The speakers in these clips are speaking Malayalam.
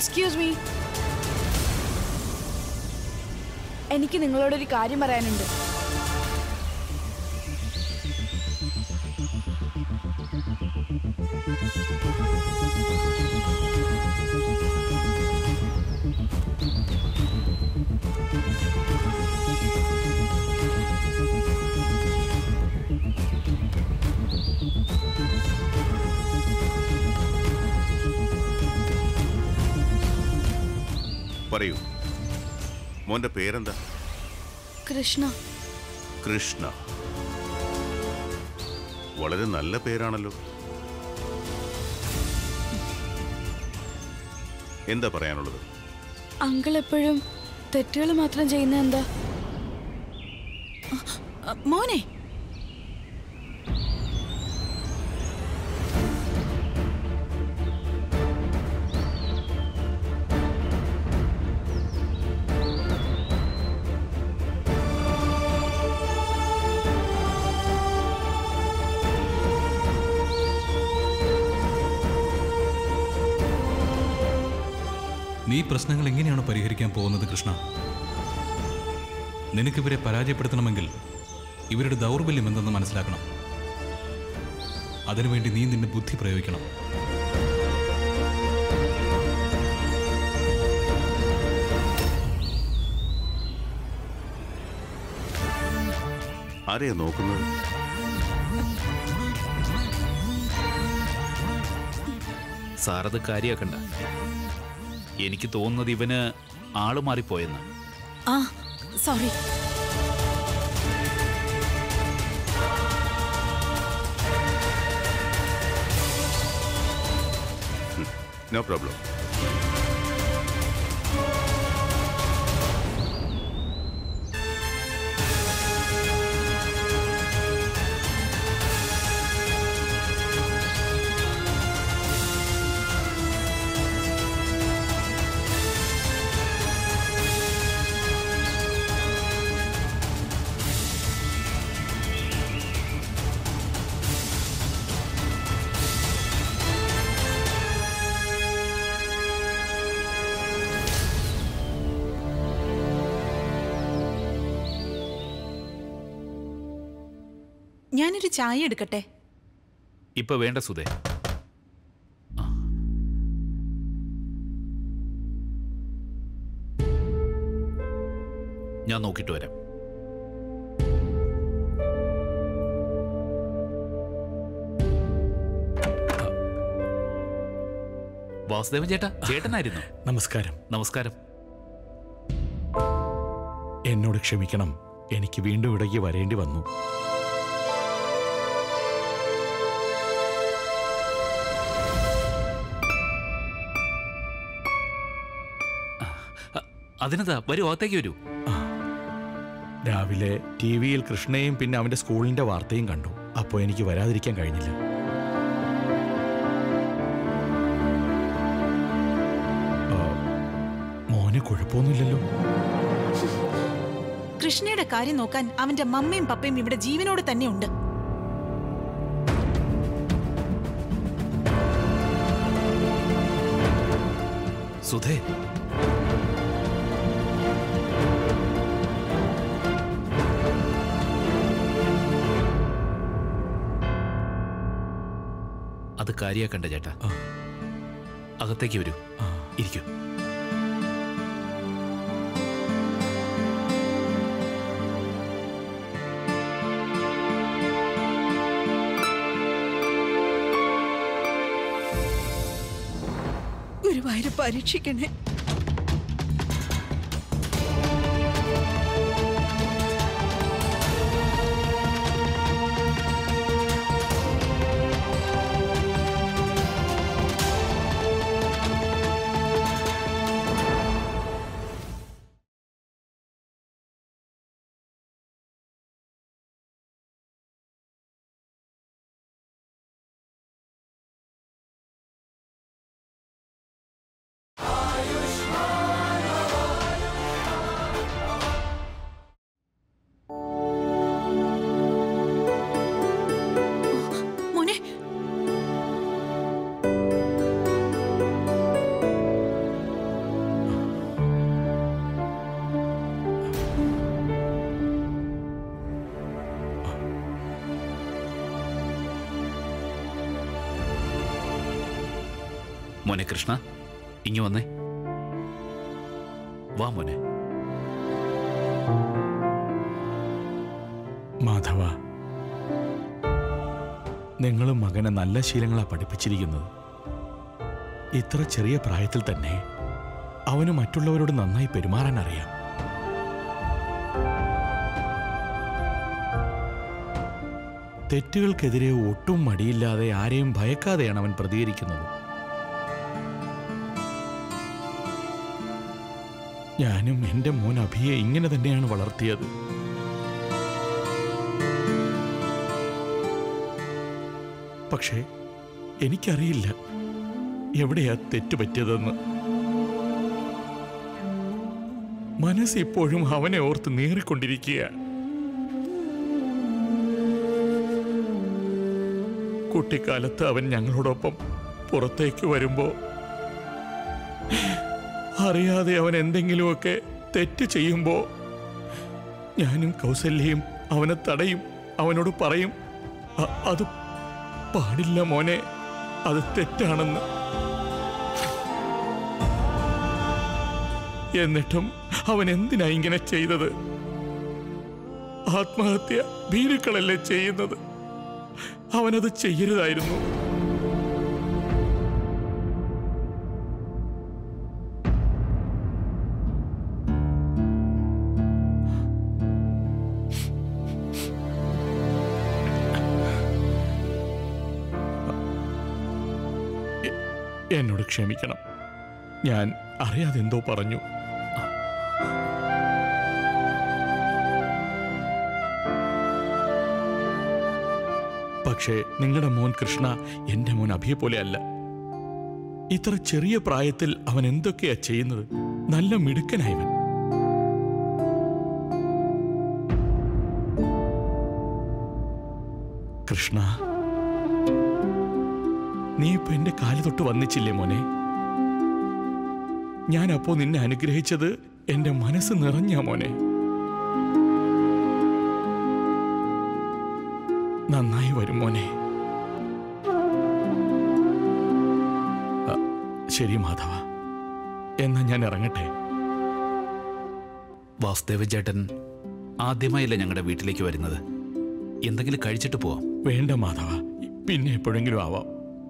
എക്സ്ക്യൂസ് മീ എനിക്ക് നിങ്ങളോടൊരു കാര്യം പറയാനുണ്ട് പറയൂ മോന്റെ പേരെന്താ കൃഷ്ണ കൃഷ്ണ വളരെ നല്ല പേരാണല്ലോ എന്താ പറയാനുള്ളത് അങ്കിൾ എപ്പോഴും തെറ്റുകൾ മാത്രം ചെയ്യുന്ന എന്താ അ, മോനെ നീ പ്രശ്നങ്ങൾ എങ്ങനെയാണ് പരിഹരിക്കാൻ പോകുന്നത് കൃഷ്ണ നിനക്കിവരെ പരാജയപ്പെടുത്തണമെങ്കിൽ ഇവരുടെ ദൗർബല്യം എന്തെന്ന് മനസ്സിലാക്കണം അതിനുവേണ്ടി നീ നിന്റെ ബുദ്ധി പ്രയോഗിക്കണം ആരെയാ നോക്കുന്നത് സാറത് കാര്യാക്കണ്ട എനിക്ക് തോന്നുന്നത് ഇവന് ആള് മാറിപ്പോയെന്ന് ആ സോറി നോ പ്രോബ്ലം ഞാനൊരു ചായ എടുക്കട്ടെ ഇപ്പൊ വേണ്ട സുധേ ആ. ഞാൻ നോക്കിയിട്ട് വരാം വാസുദേവൻ ചേട്ടാ ചേട്ടനായിരുന്നു നമസ്കാരം നമസ്കാരം എന്നോട് ക്ഷമിക്കണം എനിക്ക് വീണ്ടും ഇടയ്ക്ക് വരേണ്ടി വന്നു അ- അതിനെന്താ വരൂ അകത്തേക്ക് വരൂ രാവിലെ ടി വിയിൽ കൃഷ്ണയും പിന്നെ അവന്റെ സ്കൂളിന്റെ വാർത്തയും കണ്ടു അപ്പോൾ എനിക്ക് വരാതിരിക്കാൻ കഴിഞ്ഞില്ല ആ, മോന് കുഴപ്പമൊന്നുമില്ലല്ലോ കൃഷ്ണയുടെ കാര്യം നോക്കാൻ അവന്റെ മമ്മയും പപ്പയും ഇവിടെ ജീവനോട് തന്നെ ഉണ്ട് സുധേ അത് കാര്യാക്കണ്ട ചേട്ടാ ആ. അകത്തേക്ക് വരൂ ആ, ഇരിക്കൂ ഗുരുവായൂർ പരീക്ഷിക്കണേ ആയുഷ്മാൻ മോനെ കൃഷ്ണ ഇങ്ങു വന്നേ വാ മോനെ മാധവ നിങ്ങളും മകനെ നല്ല ശീലങ്ങളാ പഠിപ്പിച്ചിരിക്കുന്നത് ഇത്ര ചെറിയ പ്രായത്തിൽ തന്നെ അവന് മറ്റുള്ളവരോട് നന്നായി പെരുമാറാൻ അറിയാം തെറ്റുകൾക്കെതിരെ ഒട്ടും മടിയില്ലാതെ ആരെയും ഭയക്കാതെയാണ് അവൻ പ്രതികരിക്കുന്നത് ഞാനും എൻ്റെ മോൻ അഭിയെ ഇങ്ങനെ തന്നെയാണ് വളർത്തിയത് പക്ഷേ എനിക്കറിയില്ല എവിടെയാ തെറ്റുപറ്റിയതെന്ന് മനസ്സ് ഇപ്പോഴും അവനെ ഓർത്ത് നീറിക്കൊണ്ടിരിക്കുക കുട്ടിക്കാലത്ത് അവൻ ഞങ്ങളോടൊപ്പം പുറത്തേക്ക് വരുമ്പോ അറിയാതെ അവൻ എന്തെങ്കിലുമൊക്കെ തെറ്റ് ചെയ്യുമ്പോ ഞാനും കൗസല്യയും അവനെ തടയും അവനോട് പറയും "അ- അത് പാടില്ല മോനെ അത് തെറ്റാണെന്ന് എന്നിട്ടും അവൻ എന്തിനാ ഇങ്ങനെ ചെയ്തത് ആത്മഹത്യ ഭീരുക്കളല്ലേ ചെയ്യുന്നത് അവനത് ചെയ്യരുതായിരുന്നു എ- എന്നോട് ക്ഷമിക്കണം ഞാൻ അറിയാതെ എന്തോ പറഞ്ഞു പക്ഷേ നിങ്ങളുടെ മോൻ കൃഷ്ണ എന്റെ മോൻ അഭിയെ പോലെയല്ല ഇത്ര ചെറിയ പ്രായത്തിൽ അവൻ എന്തൊക്കെയാ ചെയ്യുന്നത് നല്ല മിടുക്കനായവൻ കൃഷ്ണ നീ ഇപ്പൊ എന്റെ കാല് തൊട്ട് വന്നിച്ചില്ലേ മോനെ ഞാൻ അപ്പോ നിന്നെ അനുഗ്രഹിച്ചത് എന്റെ മനസ്സ് നിറഞ്ഞ മോനെ നന്നായി വരും മോനെ അ, ശരി മാധവ എന്നാ ഞാൻ ഇറങ്ങട്ടെ വാസുദേവ ചേട്ടൻ ആദ്യമായല്ലേ ഞങ്ങളുടെ വീട്ടിലേക്ക് വരുന്നത് എന്തെങ്കിലും കഴിച്ചിട്ട് പോവാം വേണ്ട മാധവ പിന്നെ എപ്പോഴെങ്കിലും ആവാം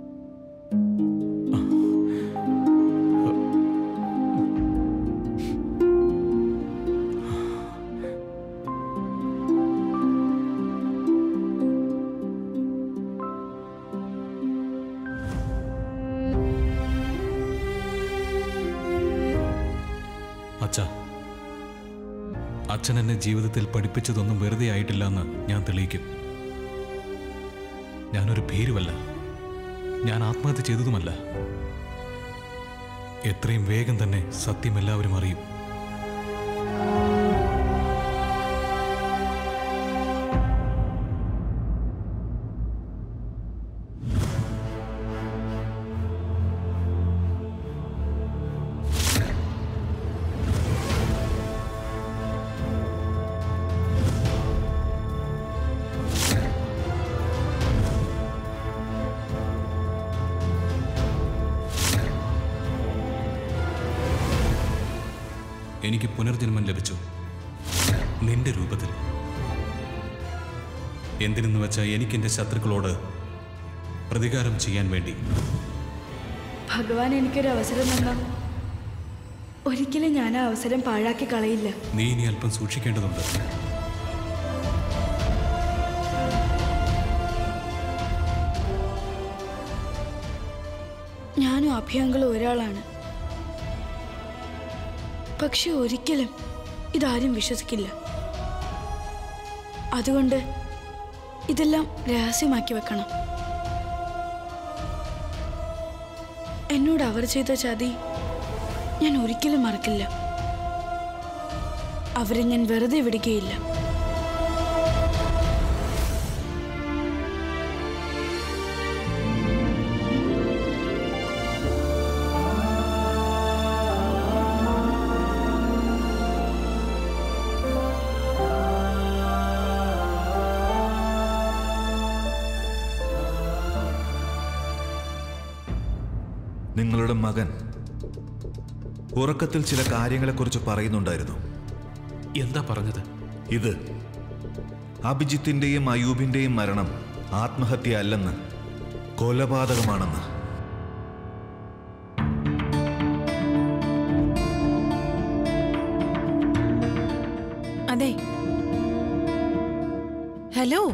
അച്ഛ അച്ഛൻ എന്നെ ജീവിതത്തിൽ പഠിപ്പിച്ചതൊന്നും വെറുതെ ആയിട്ടില്ല എന്ന് ഞാൻ തെളിയിക്കും ഞാനൊരു ഭീരുവല്ല ഞാൻ ആത്മഹത്യ ചെയ്തതുമല്ല എത്രയും വേഗം തന്നെ സത്യം എല്ലാവരും അറിയും എനിക്ക് പുനർജന്മം ലഭിച്ചു നിന്റെ രൂപത്തിൽ എന്തിനെന്ന് വെച്ചാൽ എനിക്ക് എൻ്റെ ശത്രുക്കളോട് പ്രതികാരം ചെയ്യാൻ വേണ്ടി ഭഗവാൻ എനിക്കൊരു അവസരം തന്ന ഒരിക്കലും ഞാൻ ആ അവസരം പാഴാക്കി കളയില്ല നീ ഇനി അല്പം സൂക്ഷിക്കേണ്ടതുണ്ട് ഞാനും അഭ്യങ്കളും ഒരാളാണ് പക്ഷെ ഒരിക്കലും ഇതാരും വിശ്വസിക്കില്ല അതുകൊണ്ട് ഇതെല്ലാം രഹസ്യമാക്കി വെക്കണം എന്നോട് അവർ ചെയ്ത ചതി ഞാൻ ഒരിക്കലും മറക്കില്ല അവരെ ഞാൻ വെറുതെ വിടുകയില്ല നിങ്ങളുടെ മകൻ ഉറക്കത്തിൽ ചില കാര്യങ്ങളെക്കുറിച്ച് പറയുന്നുണ്ടായിരുന്നു എന്താ പറഞ്ഞത് ഇത് അഭിജിത്തിന്റെയും അയൂബിന്റെയും മരണം ആത്മഹത്യ അല്ലെന്ന് കൊലപാതകമാണെന്ന് അതെ ഹലോ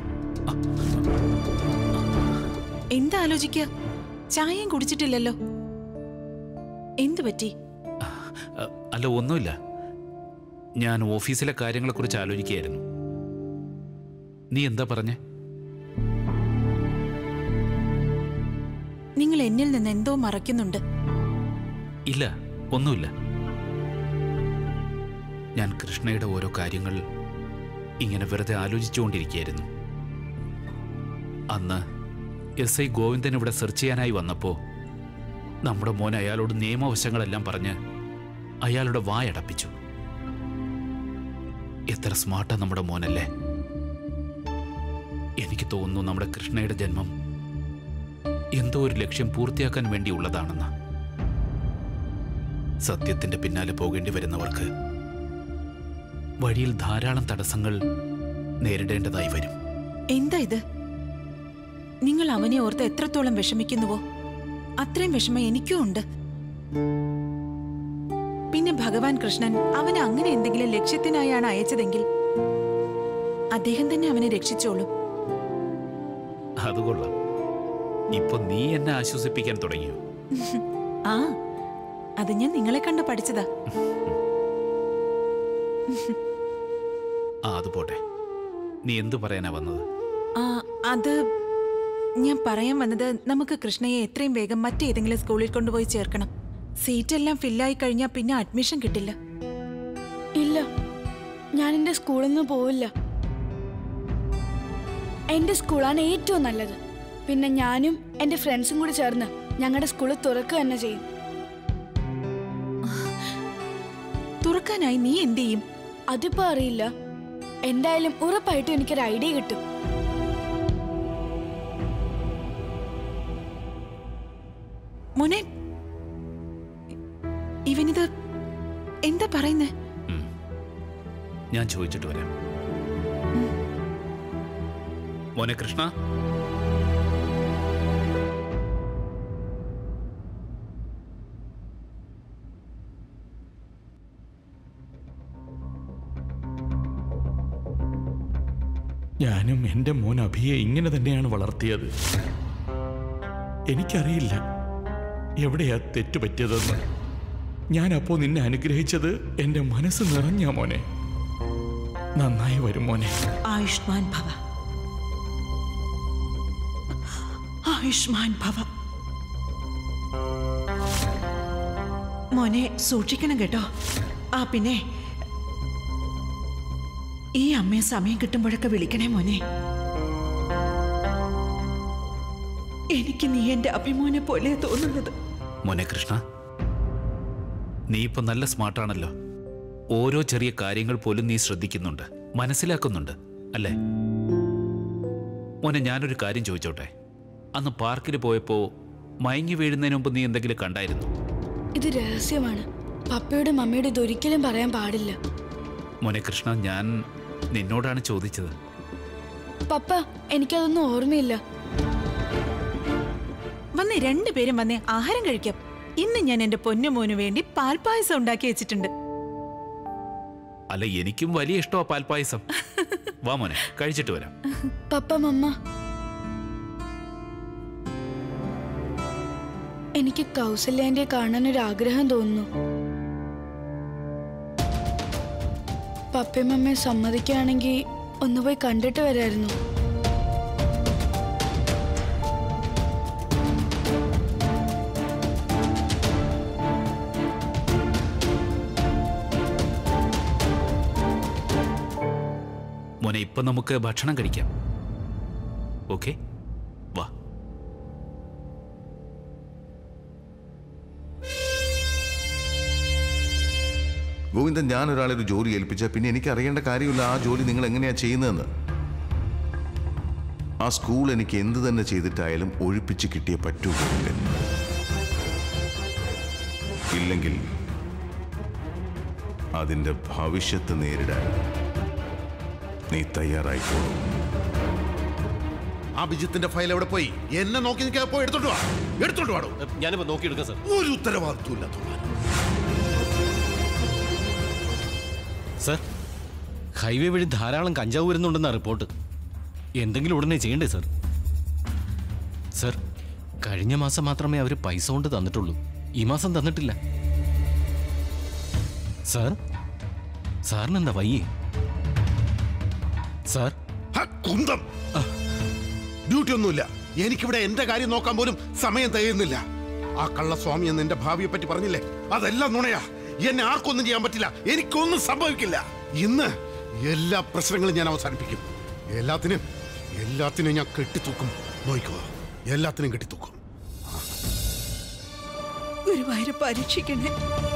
എന്താ ആലോചിക്ക ചായയും കുടിച്ചിട്ടില്ലല്ലോ എന്തു പറ്റി അ, അല്ല ഒന്നുമില്ല ഞാൻ ഓഫീസിലെ കാര്യങ്ങളെക്കുറിച്ച് ആലോചിക്കുകയായിരുന്നു നീ എന്താ പറഞ്ഞേ നിങ്ങൾ എന്നിൽ നിന്ന് എന്തോ മറയ്ക്കുന്നുണ്ട് ഇല്ല ഒന്നുമില്ല ഞാൻ കൃഷ്ണയുടെ ഓരോ കാര്യങ്ങൾ ഇങ്ങനെ വെറുതെ ആലോചിച്ചുകൊണ്ടിരിക്കുകയായിരുന്നു അന്ന് എസ് ഐ ഗോവിന്ദൻ ഇവിടെ സെർച്ച് ചെയ്യാനായി വന്നപ്പോൾ നമ്മുടെ മോൻ അയാളോട് നിയമവശങ്ങളെല്ലാം പറഞ്ഞ് അയാളുടെ വായടപ്പിച്ചു എത്ര സ്മാർട്ടാ നമ്മുടെ മോനല്ലേ എനിക്ക് തോന്നുന്നു നമ്മുടെ കൃഷ്ണയുടെ ജന്മം എന്തോ ഒരു ലക്ഷ്യം പൂർത്തിയാക്കാൻ വേണ്ടിയുള്ളതാണെന്ന് സത്യത്തിന്റെ പിന്നാലെ പോകേണ്ടി വരുന്നവർക്ക് വഴിയിൽ ധാരാളം തടസ്സങ്ങൾ നേരിടേണ്ടതായി വരും എന്താ ഇത് നിങ്ങൾ അവനെ ഓർത്ത് എത്രത്തോളം വിഷമിക്കുന്നുവോ അത്രയും വിഷമം എനിക്കും ഉണ്ട് പിന്നെ ഭഗവാൻ കൃഷ്ണൻ അവനെ അങ്ങനെ എന്തെങ്കിലും ലക്ഷ്യത്തിനായാണ് അയച്ചതെങ്കിൽ അദ്ദേഹം തന്നെ അവനെ രക്ഷിച്ചോളൂ അത് കൊള്ളാം ഇപ്പൊ നീ എന്നെ ആശ്വസിപ്പിക്കാൻ തുടങ്ങിയോ ആ അത് ഞാൻ നിങ്ങളെ കണ്ട് പഠിച്ചതാ ആ അത് പോട്ടെ നീ എന്തു പറയാനാ വന്നത് ആ അത് ഞാൻ പറയാൻ വന്നത് നമുക്ക് കൃഷ്ണയെ എത്രയും വേഗം മറ്റേതെങ്കിലും സ്കൂളിൽ കൊണ്ടുപോയി ചേർക്കണം സീറ്റെല്ലാം ഫില്ലായി കഴിഞ്ഞാൽ പിന്നെ അഡ്മിഷൻ കിട്ടില്ല ഇല്ല ഞാൻ എൻ്റെ സ്കൂളിൽ നിന്ന് പോവില്ല എൻ്റെ സ്കൂളാണ് ഏറ്റവും നല്ലത് പിന്നെ ഞാനും എൻ്റെ ഫ്രണ്ട്സും കൂടി ചേർന്ന് ഞങ്ങളുടെ സ്കൂൾ തുറക്കുക തന്നെ ചെയ്യും തുറക്കാനായി നീ എന്ത് ചെയ്യും അതിപ്പോ അറിയില്ല എന്തായാലും ഉറപ്പായിട്ടും എനിക്കൊരു ഐഡിയ കിട്ടും മോനെ ഇവനിത് എന്താ പറയുന്നേ ഉം. ഞാൻ ചോദിച്ചിട്ട് വരാം മോനെ കൃഷ്ണ ഞാനും എൻ്റെ മോൻ അഭിയെ ഇങ്ങനെ തന്നെയാണ് വളർത്തിയത് എനിക്കറിയില്ല എവിടെയാ തെറ്റുപറ്റിയതെന്ന് ഞാൻ അപ്പോൾ നിന്നെ അനുഗ്രഹിച്ചത് എൻ്റെ മനസ്സ് നിറഞ്ഞ മോനെ നന്നായി വരും മോനെ ആയുഷ്മാൻ ഭവ ആയുഷ്മാൻ ഭവ മോനെ സൂക്ഷിക്കണം കേട്ടോ ആ പിന്നെ ഈ അമ്മയെ സമയം കിട്ടുമ്പോഴൊക്കെ വിളിക്കണേ മോനെ എനിക്ക് നീ എന്റെ അഭിമോനെ പോലെ തോന്നുന്നത് മോനെ കൃഷ്ണ നീ ഇപ്പൊ നല്ല സ്മാർട്ടാണല്ലോ ഓരോ ചെറിയ കാര്യങ്ങൾ പോലും നീ ശ്രദ്ധിക്കുന്നുണ്ട് മനസ്സിലാക്കുന്നുണ്ട് അല്ലേ മോനെ ഞാനൊരു കാര്യം ചോദിച്ചോട്ടെ അന്ന് പാർക്കിൽ പോയപ്പോ മയങ്ങി വീഴുന്നതിന് മുമ്പ് നീ എന്തെങ്കിലും കണ്ടായിരുന്നു ഇത് രഹസ്യമാണ് പപ്പയുടെ മമ്മിയുടെ ഇതൊരിക്കലും പറയാൻ പാടില്ല മോനെ കൃഷ്ണ ഞാൻ നിന്നോടാണ് ചോദിച്ചത് പപ്പ എനിക്കതൊന്നും ഓർമ്മയില്ല വന്ന് രണ്ടുപേരും വന്ന് ആഹാരം കഴിക്കാം ഇന്ന് ഞാൻ എന്റെ പൊന്നുമോന് വേണ്ടി പാൽപ്പായസം ഉണ്ടാക്കി വെച്ചിട്ടുണ്ട് അല്ല എനിക്കും വലിയ ഇഷ്ടമാ പാൽപ്പായസം വാ മോനെ കഴിച്ചിട്ട് വരാം പപ്പ മമ്മ എനിക്ക് കൗസല്യാന്റെ കാണാൻ ഒരു ആഗ്രഹം തോന്നുന്നു പപ്പയും മമ്മയും സമ്മതിക്കുകയാണെങ്കിൽ ഒന്ന് പോയി കണ്ടിട്ട് വരായിരുന്നു മോനെ ഇപ്പൊ നമുക്ക് ഭക്ഷണം കഴിക്കാം ഓക്കെ വാ ഗോവിന്ദൻ ഞാൻ ഒരാളെ ഒരു ജോലി ഏൽപ്പിച്ച പിന്നെ എനിക്ക് അറിയേണ്ട കാര്യമില്ല ആ ജോലി നിങ്ങൾ എങ്ങനെയാ ചെയ്യുന്നതെന്ന് ആ സ്കൂൾ എനിക്ക് എന്ത് തന്നെ ചെയ്തിട്ടായാലും ഒഴിപ്പിച്ച് കിട്ടിയേ പറ്റൂ ഗോവിന്ദൻ ഇല്ലെങ്കിൽ അതിന്റെ ഭവിഷ്യത്ത് നേരിടാൻ നീ തയ്യാറായിക്കോളും അഭിജിത്തിന്റെ ഫയൽ എവിടെ പോയി എന്നെ നോക്കി നിൽക്കാതെ പോയി എടുത്തോണ്ട് വാ എടുത്തോണ്ട് വാടോ ഞാനിപ്പോ നോക്കിയെടുക്കാം സാർ ഒരു ഉത്തരവാദിത്വം ഇല്ലാത്തവന്മാർ സാർ ഹൈവേ വഴി ധാരാളം കഞ്ചാവ് വരുന്നുണ്ടെന്ന റിപ്പോർട്ട് എന്തെങ്കിലും ഉടനെ ചെയ്യണ്ടേ സാർ സാർ കഴിഞ്ഞ മാസം മാത്രമേ അവർ പൈസ കൊണ്ട് തന്നിട്ടുള്ളൂ ഈ മാസം തന്നിട്ടില്ല സാർ സാറിന് എന്താ വയ്യേ സാർ ഹ, കുന്തം ഡ്യൂട്ടി ഒന്നുമില്ല എനിക്കിവിടെ എന്റെ കാര്യം നോക്കാൻ പോലും സമയം തികയുന്നില്ല ആ കള്ളസ്വാമി എന്ന് എന്റെ ഭാവിയെ പറ്റി പറഞ്ഞില്ലേ അതെല്ലാം നുണയാ എന്നെ ആർക്കൊന്നും ചെയ്യാൻ പറ്റില്ല എനിക്കൊന്നും സംഭവിക്കില്ല ഇന്ന് എല്ലാ പ്രശ്നങ്ങളും ഞാൻ അവസാനിപ്പിക്കും എല്ലാത്തിനും എല്ലാത്തിനും ഞാൻ കെട്ടിത്തൂക്കും നോക്കുക എല്ലാത്തിനും കെട്ടിത്തൂക്കും ഗുരുവായൂർ പരീക്ഷിക്കണേ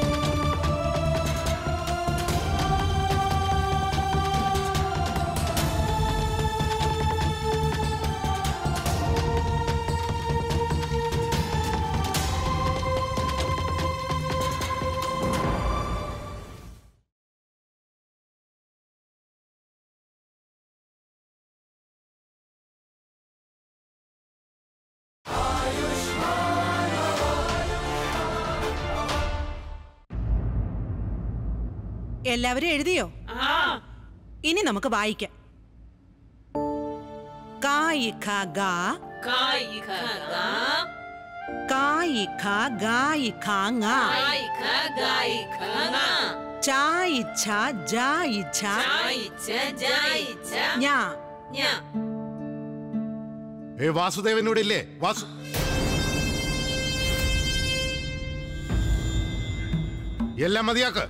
എല്ലാവരും എഴുതിയോ ഇനി നമുക്ക് വായിക്കാം കായി ഖ ഗാ കായി ഖ ഗായി ഖ ങ ചായി ഛ ജായി ഛ ഞാ ഏ വാസുദേവനോട് ഇല്ലേ വാസു എല്ലാം മതിയാക്ക്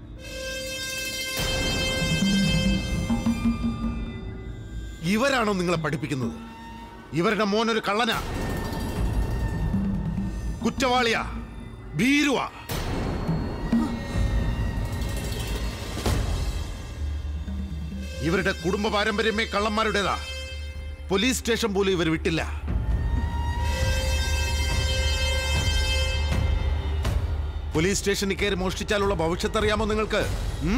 ഇവരാണോ നിങ്ങളെ പഠിപ്പിക്കുന്നത് ഇവരുടെ മോൻ ഒരു കള്ളനാ കുറ്റവാളിയാ ഭീരുവാ ഇവരുടെ കുടുംബ പാരമ്പര്യമേ കള്ളന്മാരുടേതാ പോലീസ് സ്റ്റേഷൻ പോലും ഇവർ വിട്ടില്ല പോലീസ് സ്റ്റേഷനിൽ കയറി മോഷ്ടിച്ചാലുള്ള ഭവിഷ്യത്ത് അറിയാമോ നിങ്ങൾക്ക് ഉം?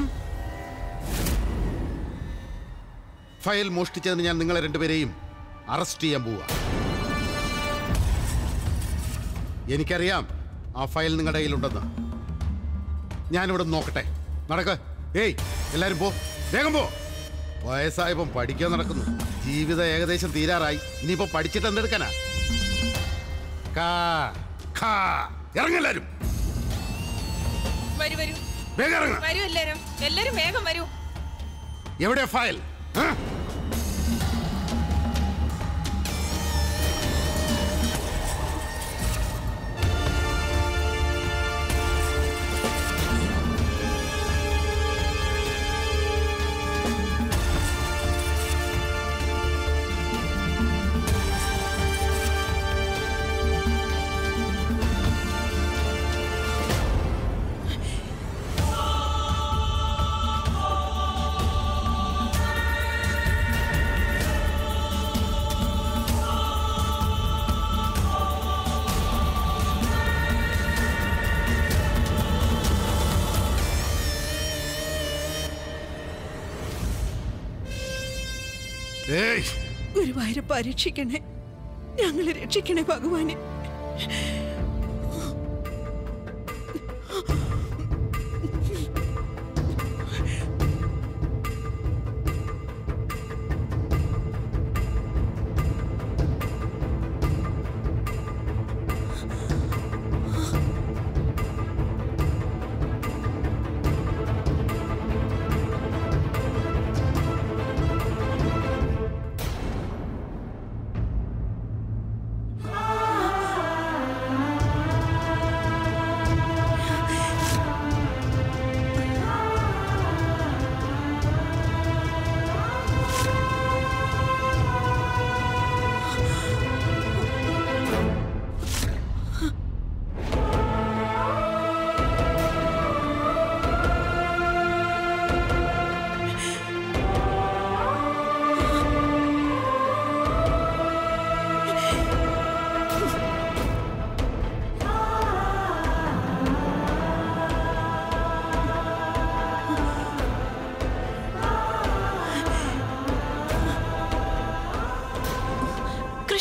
ഫയൽ മോഷ്ടിച്ചതിന് ഞാൻ നിങ്ങളെ രണ്ടുപേരെയും അറസ്റ്റ് ചെയ്യാൻ പോവുക എനിക്കറിയാം ആ ഫയൽ നിങ്ങളുടെ കയ്യിലുണ്ടെന്ന് ഞാനിവിടെ ഒന്ന് നോക്കട്ടെ നടക്ക് ഏയ് എല്ലാരും പോ വേഗം പോ വയസ്സായപ്പം പഠിക്കാൻ നടക്കുന്നു ജീവിതം ഏകദേശം തീരാറായി ഇനിയിപ്പോ പഠിച്ചിട്ട് എന്തെടുക്കാനാ കാ ഖാ ഇറങ്ങല്ലാരും വരൂ വരൂ വേഗം ഇറങ്ങ വരൂ എല്ലാരും എല്ലാരും വേഗം വരൂ എവിടെയാ ഫയൽ ആ? ഏയ് ഗുരുവായൂർ പരീക്ഷിക്കണേ ഞങ്ങളെ രക്ഷിക്കണേ ഭഗവാനെ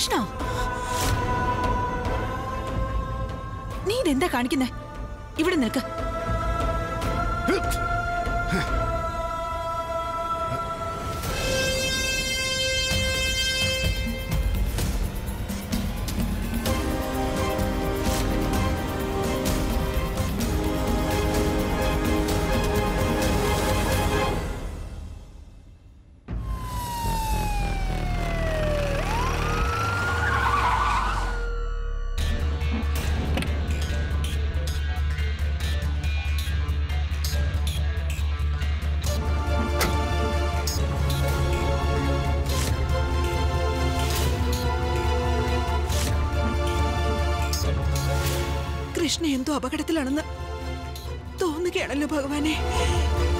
കൃഷ്ണ നീ ഇതെന്താ കാണിക്കുന്നേ ഇവിടെ നിൽക്ക് കൃഷ്ണ എന്തോ അപകടത്തിലാണെന്ന് തോന്നുകയാണല്ലോ ഭഗവാനെ